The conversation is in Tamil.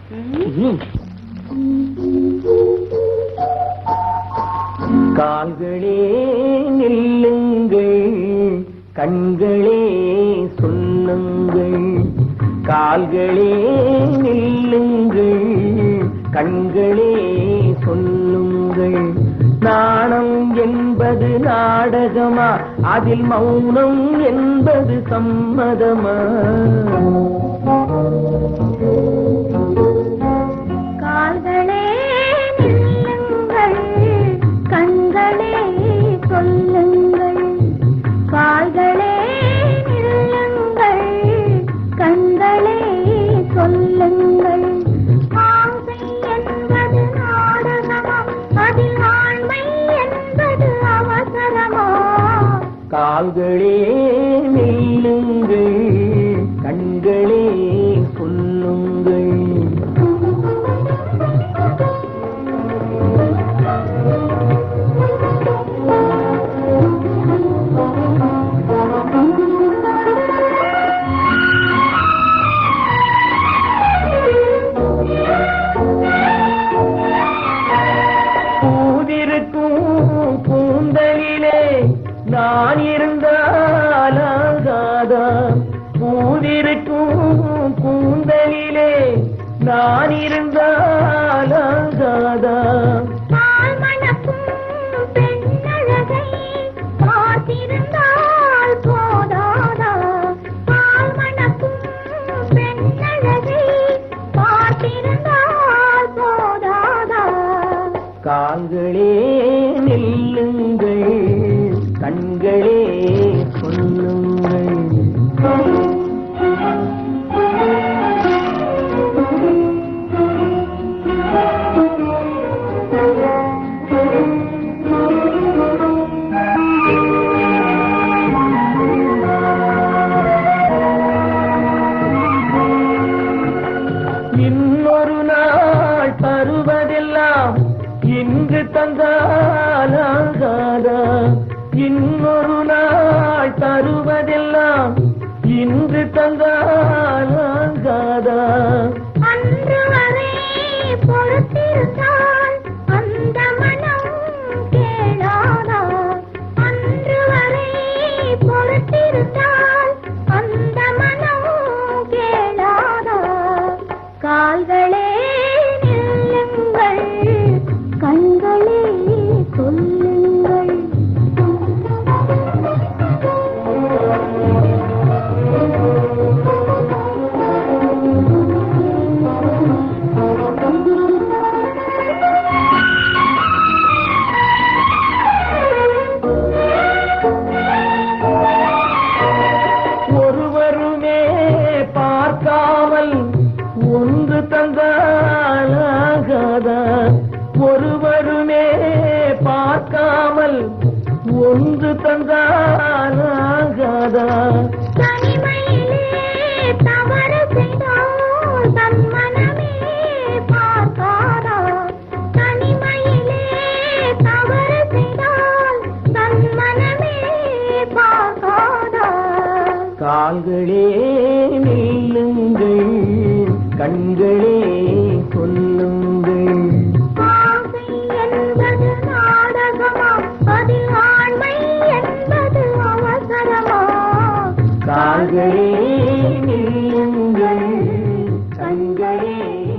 கால்களே நில்லுங்கள் கண்களே சொல்லுங்கள் கால்களே நில்லுங்கள் கண்களே சொல்லுங்கள் நாணம் என்பது நாடகமா அதில் மௌனம் என்பது சம்மதமா கால்களே நில்லுங்கள் கண்களே சொல்லுங்கள் கால்களே நில்லுங்கள் கண்களே சொல்லுங்கள் ஆசை என்பது நாடகமா அதில் ஆண்மை என்பது அவசரமா கால்களே நில்லுங்கள் கண்களே சொல்லுங்கள் பூதிருக்கும் பூந்தலிலே நான் இருந்தாலாகாதா பூதிருக்கும் பூந்தலிலே நான் இருந்தாலாகாதா பால் மணக்கும் பெண்ணழகை பார்த்திருந்தால் போதாதா பால் மணக்கும் பெண்ணழகை பார்த்திருந்தால் போதாதா கால்களே நில்லுங்கள் கண்களே சொல்லுங்கள் இன்னொரு நாள் தருவதெல்லாம் இன்று தந்தாலாகாதா இன்னொரு நாள் தருவதெல்லாம் இன்று தந்தாலாகாதா அன்று வரை பொறுத்திருந்தால் அந்த மனம் கேளாதா அன்று வரை பொறுத்திருந்தால் அந்த மனம் கேளாதா கால்களே நில்லுங்கள் கண்களே சொல்லுங்கள் ஒருவருமே பார்க்காமல் ஒன்று தந்தாலாகாதா ஒருவருமே பார்க்காமல் ஒன்று தந்தாலாகாதா தனிமையிலே தவறு செய்தால் தன் மனமே பார்க்காதா தனிமையிலே தவறு செய்தால் தன் மனமே பார்க்காதா கால்களே நில்லுங்கள் கண்களே சொல்லுங்கள் ஆசை என்பது நாடகமா அதில் ஆண்மை என்பது அவசரமா கால்களே நில்லுங்கள் கண்களே